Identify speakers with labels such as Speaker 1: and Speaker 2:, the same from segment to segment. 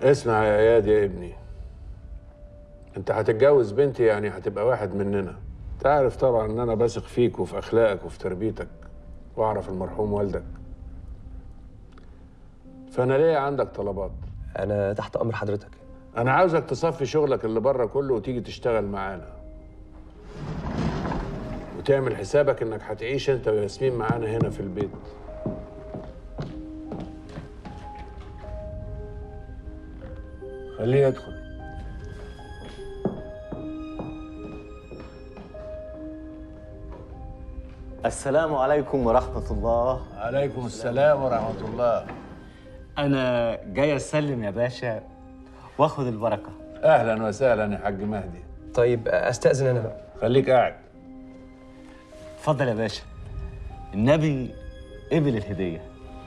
Speaker 1: اسمع يا اياد يا ابني انت هتتجوز بنتي يعني هتبقى واحد مننا تعرف طبعا ان انا بثق فيك وفي اخلاقك وفي تربيتك واعرف المرحوم والدك فانا ليه عندك طلبات
Speaker 2: انا تحت امر حضرتك
Speaker 1: انا عاوزك تصفي شغلك اللي بره كله وتيجي تشتغل معانا وتعمل حسابك انك هتعيش انت وياسمين معانا هنا في البيت خليه يدخل
Speaker 3: السلام عليكم ورحمة الله
Speaker 1: عليكم السلام ورحمة الله
Speaker 3: أنا جاي أسلم يا باشا وآخد البركة
Speaker 1: أهلا وسهلا يا حاج مهدي
Speaker 2: طيب استاذن انا بقى
Speaker 1: خليك قاعد
Speaker 3: اتفضل يا باشا النبي قبل الهدية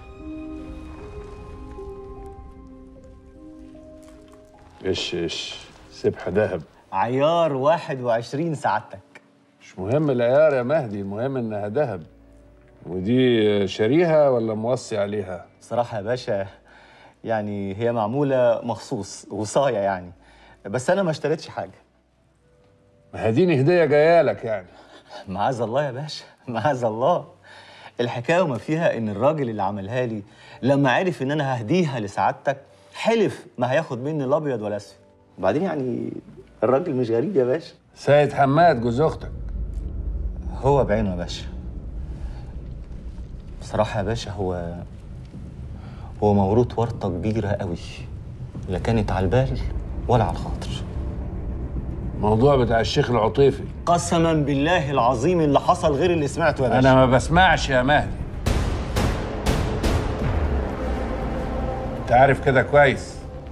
Speaker 1: ايش ايش سبحة ذهب
Speaker 3: عيار 21 سعادتك
Speaker 1: مش مهم العيار يا مهدي المهم انها ذهب ودي شاريها ولا موصي عليها
Speaker 3: صراحة يا باشا يعني هي معمولة مخصوص وصاية يعني بس أنا ما اشتريتش حاجة
Speaker 1: ما هديني هدية جاية لك يعني
Speaker 3: معاذ الله يا باشا معاذ الله الحكايه وما فيها ان الراجل اللي عملها لي لما عرف ان انا ههديها لسعادتك حلف ما هياخد مني الابيض ولا اسود وبعدين يعني الراجل مش غريب يا باشا
Speaker 1: سيد حماد جوز اختك
Speaker 3: هو بعينه يا باشا بصراحه يا باشا هو هو موروث ورطه كبيره قوي لا كانت على البال ولا على الخاطر
Speaker 1: الموضوع بتاع الشيخ العطيفي
Speaker 3: قسما بالله العظيم اللي حصل غير اللي سمعته يا باشا
Speaker 1: انا ما بسمعش يا مهدي انت عارف كده كويس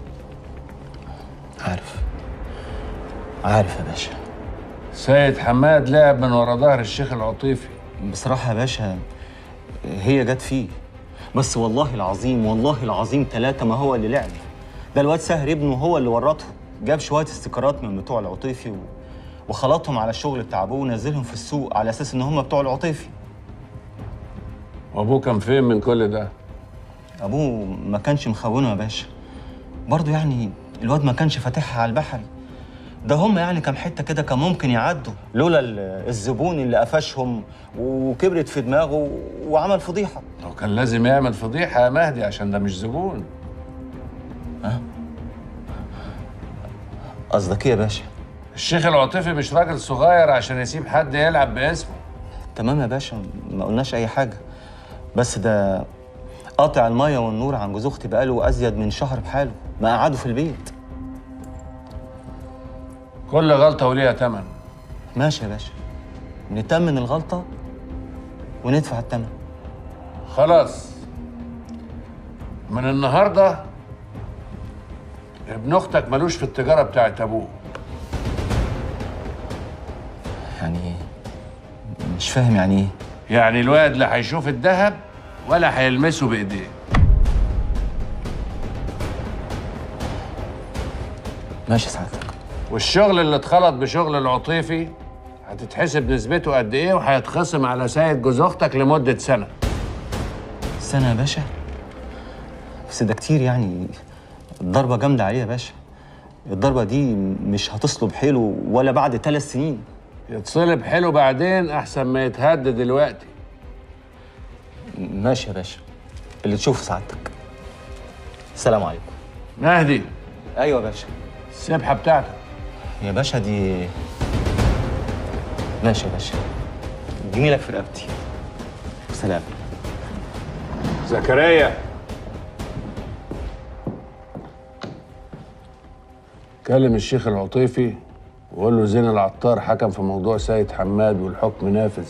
Speaker 3: عارف عارف يا باشا
Speaker 1: سيد حماد لعب من ورا ظهر الشيخ العطيفي
Speaker 3: بصراحة يا باشا هي جت فيه بس والله العظيم والله العظيم ثلاثة ما هو اللي لعب ده الواد سهر ابنه هو اللي ورطه جاب شوية استيكرات من بتوع العطيفي و... وخلطهم على الشغل بتاع ابوه ونزلهم في السوق على اساس ان هم بتوع العطيفي
Speaker 1: وابوه كان فين من كل ده
Speaker 3: ابوه ما كانش مخونه يا باشا برضه يعني الواد ما كانش فاتحها على البحري ده هم يعني كام حته كده كان ممكن يعدوا لولا ال- الزبون اللي قفشهم وكبرت في دماغه وعمل فضيحه
Speaker 1: هو كان لازم يعمل فضيحة يا مهدي عشان ده مش زبون
Speaker 3: قصدك ايه يا باشا
Speaker 1: الشيخ العاطفي مش راجل صغير عشان يسيب حد يلعب باسمه
Speaker 3: تمام يا باشا ما قلناش اي حاجه بس ده قاطع الميه والنور عن جوز اختي بقاله ازيد من شهر بحاله ما قعدوا في البيت
Speaker 1: كل غلطة وليها تمن
Speaker 3: ماشي يا باشا نتمن الغلطه وندفع الثمن
Speaker 1: خلاص من النهاردة ابن اختك ملوش في التجارة بتاعت ابوه
Speaker 3: يعني مش فاهم يعني ايه
Speaker 1: يعني الواد لا هيشوف الذهب ولا هيلمسه بايديه
Speaker 3: ماشي سعادتك
Speaker 1: والشغل اللي اتخلط بشغل العطيفي هتتحسب نسبته قد ايه وهيتخصم على سيد جوز اختك لمدة سنة
Speaker 3: سنه يا باشا بس ده كتير يعني الضربه جامده عليه يا باشا الضربه دي مش هتصلب حيله ولا بعد ثلاث سنين
Speaker 1: يتصلب حلو بعدين احسن ما يتهد دلوقتي
Speaker 3: ماشي يا باشا اللي تشوفه سعادتك السلام عليكم
Speaker 1: مهدي
Speaker 3: ايوه يا باشا
Speaker 1: السبحة بتاعتك
Speaker 3: يا باشا دي ماشي يا باشا جميلك في رقبتي سلام
Speaker 1: زكريا كلم الشيخ العطيفي وقول له زين العطار حكم في موضوع سيد حماد والحكم نافذ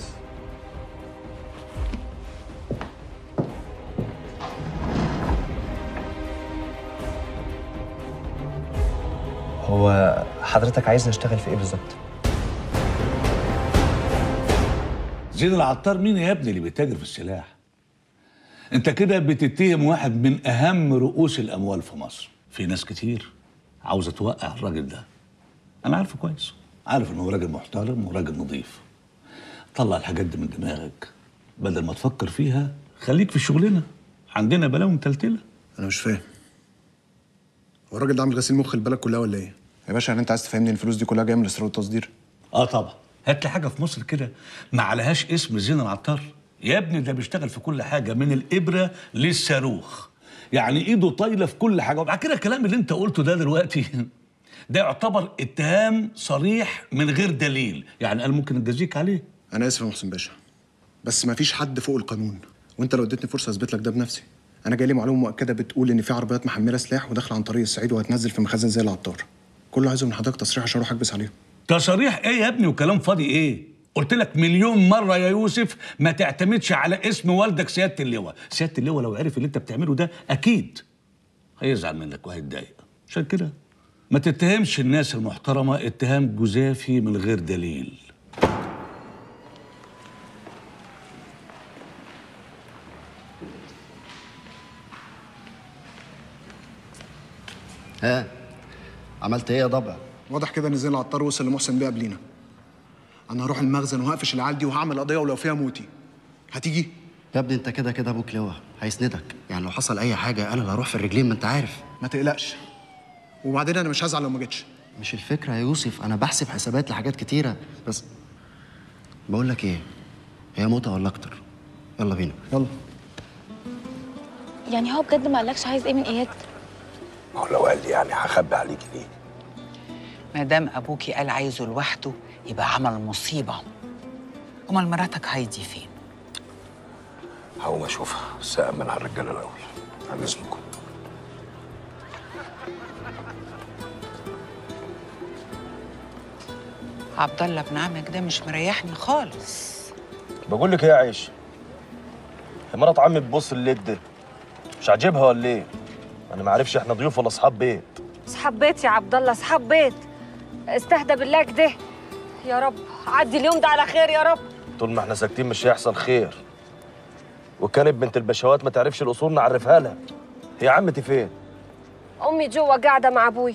Speaker 2: هو حضرتك عايزني اشتغل في ايه بالظبط
Speaker 4: زين العطار مين يا ابني اللي بيتاجر في السلاح انت كده بتتهم واحد من اهم رؤوس الاموال في مصر في ناس كتير عاوزه توقع الراجل ده انا عارفه كويس عارف انه راجل محترم وراجل نظيف طلع الحاجات دي من دماغك بدل ما تفكر فيها خليك في شغلنا عندنا بلاوي متلتله
Speaker 5: انا مش فاهم هو الراجل ده عامل غسيل مخ البلد كلها ولا ايه؟
Speaker 6: يا باشا يعني انت عايز تفهمني ان الفلوس دي كلها جايه من الاستيراد والتصدير
Speaker 4: اه طبعا هات لي حاجه في مصر كده ما عليهاش اسم زين العطار يا ابني ده بيشتغل في كل حاجه من الابره للصاروخ يعني ايده طايله في كل حاجه وبعد كده الكلام اللي انت قلته ده دلوقتي ده يعتبر اتهام صريح من غير دليل يعني انا ممكن اجازيك عليه
Speaker 5: انا اسف يا محسن باشا بس ما فيش حد فوق القانون وانت لو اديتني فرصه اثبت لك ده بنفسي انا جاي لي معلومه مؤكده بتقول ان في عربيات محمله سلاح وداخله عن طريق الصعيد وهتنزل في مخازن زي العطار كله عايزه من حضرتك تصريح عشان اروح اكبس عليهم
Speaker 4: تصاريح ايه يا ابني وكلام فاضي ايه قلت لك مليون مره يا يوسف ما تعتمدش على اسم والدك سياده اللواء سياده اللواء لو عرف اللي انت بتعمله ده اكيد هيزعل منك وهيتضايق عشان كده ما تتهمش الناس المحترمه اتهام جزافي من غير دليل
Speaker 7: ها عملت ايه يا ضبع
Speaker 5: واضح كده ان زين العطار وصل لمحسن بيه قبلينا انا هروح المخزن وهقفش العيال دي وهعمل قضيه ولو فيها موتي هتيجي
Speaker 7: يا ابني انت كده كده ابوك لواء هيسندك يعني لو حصل اي حاجه انا اللي هروح في الرجلين ما انت عارف
Speaker 5: ما تقلقش وبعدين انا مش هزعل لو ما جيتش
Speaker 7: مش الفكره يا يوسف انا بحسب حسابات لحاجات كتيره بس بقول لك ايه هي موتة ولا اكتر يلا بينا
Speaker 5: يلا
Speaker 8: يعني هو بجد ما قالكش عايز ايه من اياد
Speaker 9: ما هو لو قال لي يعني هخبي عليك ليه؟
Speaker 10: ما دام ابوكي قال عايزه لوحده يبقى عمل مصيبه امال مراتك هايدي فين
Speaker 9: هقوم اشوفها بس أأمن على الرجاله الاول عن اذنكم
Speaker 10: عبد الله ابن عمك ده مش مريحني خالص
Speaker 11: بقول لك ايه يا عيش هي مرات عمي بتبص الليد ده مش عاجبها ولا ايه انا ما عارفش احنا ضيوف ولا اصحاب بيت
Speaker 12: اصحاب بيت يا عبد الله اصحاب بيت استهدى بالله كده يا رب عدي اليوم ده على خير يا رب
Speaker 11: طول ما احنا ساكتين مش هيحصل خير وكانت بنت البشوات ما تعرفش الاصول نعرفها لها هي عمتي فين
Speaker 12: امي جوه قاعده مع ابويا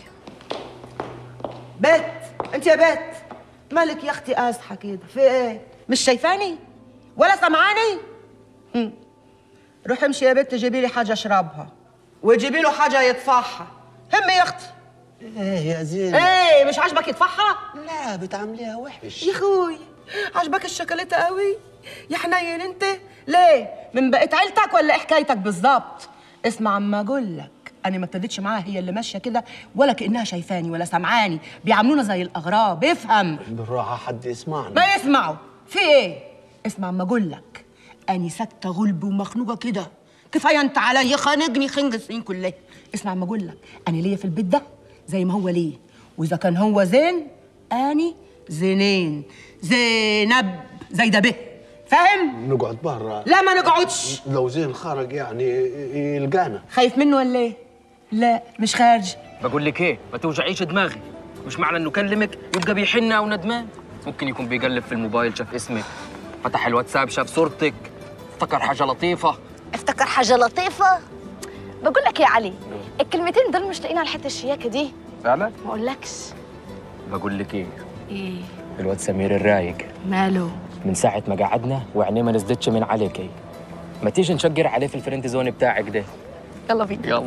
Speaker 13: بت انت يا بت مالك يا اختي قاسحه كده في ايه مش شايفاني ولا سمعاني هم. روحي امشي يا بت جيبي لي حاجه اشربها وجيبي له حاجه يطفحها همي يا اختي
Speaker 7: ايه يا زين
Speaker 13: ايه مش عاجبك يطفحها
Speaker 7: لا بتعمليها وحش
Speaker 13: يا اخوي عجبك الشوكولاته قوي يا حنين انت ليه من بقيت عيلتك ولا ايه حكايتك بالظبط اسمع عما اقول لك انا ما ابتديتش معاها هي اللي ماشيه كده ولا كانها شايفاني ولا سمعاني بيعاملونا زي الاغراب افهم
Speaker 7: بالراحه حد يسمعنا
Speaker 13: ما يسمعوا في ايه اسمع عما اقول لك اني ساكته غلب ومخنوقه كده كفايه انت عليا خانقني خنق السنين كلها اسمع عما اقول لك انا ليا في البيت ده زي ما هو ليه واذا كان هو زين اني زينين زينب زي ده به فاهم
Speaker 7: نقعد برا
Speaker 13: لا ما نقعدش
Speaker 7: لو زين خرج يعني يلقانا
Speaker 13: خايف منه ولا ايه لا مش خارج
Speaker 14: بقول لك ايه ما توجعيش دماغي مش معنى انه كلمك يبقى بيحن او ندمان ممكن يكون بيقلب في الموبايل شاف اسمك فتح الواتساب شاف صورتك افتكر حاجه لطيفه
Speaker 8: افتكر حاجه لطيفه بقول لك يا علي الكلمتين دول مش لاقيين على الحته الشياكه دي
Speaker 14: فعلا
Speaker 8: ما اقولكش
Speaker 14: بقول لك ايه
Speaker 8: ايه
Speaker 14: الواد سمير الرايق
Speaker 8: ماله
Speaker 14: من ساعه ما قعدنا وعينيه ما نزلتش من عليك ما تيجي نشجر عليه في الفريند زون بتاعك ده
Speaker 8: يلا بينا
Speaker 14: يلا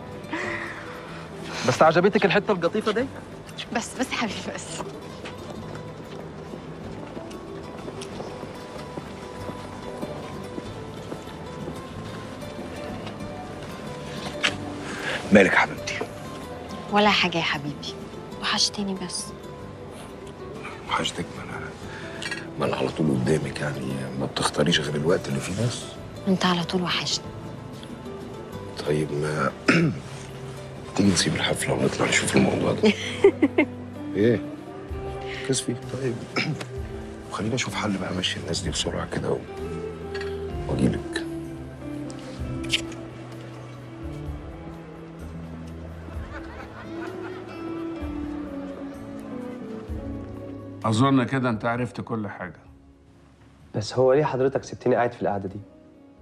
Speaker 14: بس عجبتك الحته القطيفه دي
Speaker 8: بس بس يا حبيبي بس
Speaker 9: مالك يا حبيبتي
Speaker 8: ولا حاجه يا حبيبي وحشتني بس
Speaker 9: وحشتك ما انا ما انا على طول قدامك يعني ما بتختاريش غير الوقت اللي فيه ناس
Speaker 8: انت على طول وحشني
Speaker 9: طيب ما تيجي نسيب الحفله ونطلع نشوف الموضوع ده ايه كسفي طيب وخلينا نشوف حل بقى ماشي الناس دي بسرعه كده و... واجيلك
Speaker 1: اظن كده انت عرفت كل حاجه
Speaker 2: بس هو ليه حضرتك سبتني قاعد في القعده دي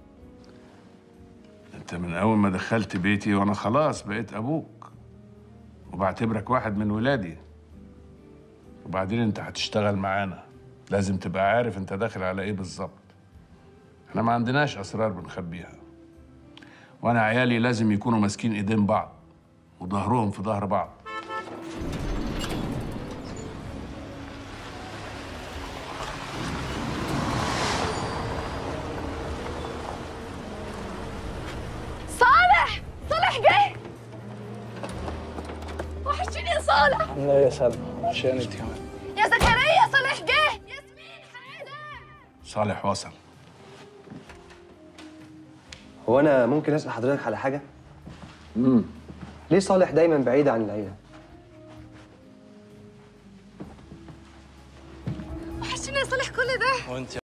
Speaker 1: انت من اول ما دخلت بيتي وانا خلاص بقيت ابوك وبعتبرك واحد من ولادي وبعدين انت هتشتغل معانا لازم تبقى عارف انت داخل على ايه بالظبط احنا ما عندناش اسرار بنخبيها وانا عيالي لازم يكونوا ماسكين ايدين بعض وظهرهم في ظهر بعض
Speaker 8: صالح صالح جه وحشتني يا صالح
Speaker 15: لا يا سلمى عشان انت كمان
Speaker 8: يا زكريا صالح جه
Speaker 1: صالح وصل
Speaker 2: هو انا ممكن اسال حضرتك على حاجه
Speaker 1: امم
Speaker 2: ليه صالح دايما بعيد عن العيله
Speaker 8: وحشتني يا صالح كل ده
Speaker 14: وانت